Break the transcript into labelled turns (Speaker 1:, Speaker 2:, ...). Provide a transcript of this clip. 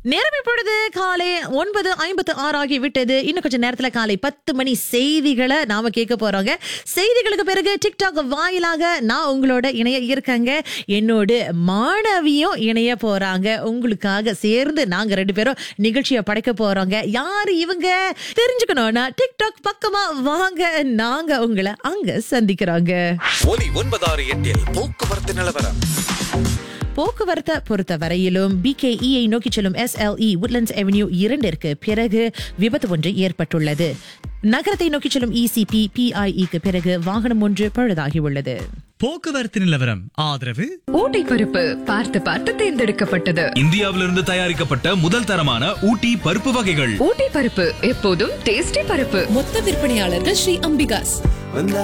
Speaker 1: நேரம் இப்பொழுது காலை ஒன்பது ஐம்பத்து ஆறு ஆகி விட்டது இன்னும் கொஞ்சம் நேரத்துல காலை பத்து மணி செய்திகளை நாம கேட்க போறோங்க செய்திகளுக்கு பிறகு டிக்டாக் வாயிலாக நான் உங்களோட இணைய இருக்கேங்க என்னோடு மாணவியும் இணைய போறாங்க உங்களுக்காக சேர்ந்து நாங்க ரெண்டு பேரும் நிகழ்ச்சியை படைக்க போறோங்க யாரு இவங்க தெரிஞ்சுக்கணும்னா டிக்டாக் பக்கமா வாங்க நாங்க உங்களை அங்க சந்திக்கிறோங்க
Speaker 2: ஒலி ஒன்பதாறு எட்டில் போக்குவரத்து நிலவரம்
Speaker 1: போக்குவரத்தை பொறுத்த வரையிலும் பிகேஇயை நோக்கி செல்லும் எஸ்எல்இ உட்லண்ட்ஸ் அவென்யூ இரண்டிற்கு பிறகு விபத்து ஒன்று ஏற்பட்டுள்ளது நகரத்தை நோக்கி செல்லும் இசிபி பிஐஇக்கு பிறகு வாகனம் ஒன்று பழுதாகி உள்ளது
Speaker 3: போக்குவரத்து நிலவரம் ஆதரவு
Speaker 4: ஊட்டி பருப்பு பார்த்து பார்த்து தேர்ந்தெடுக்கப்பட்டது
Speaker 5: இந்தியாவிலிருந்து தயாரிக்கப்பட்ட முதல் தரமான ஊட்டி பருப்பு வகைகள்
Speaker 4: ஊட்டி பருப்பு எப்போதும் டேஸ்டி பருப்பு
Speaker 6: மொத்த விற்பனையாளர்கள் ஸ்ரீ அம்பிகாஸ்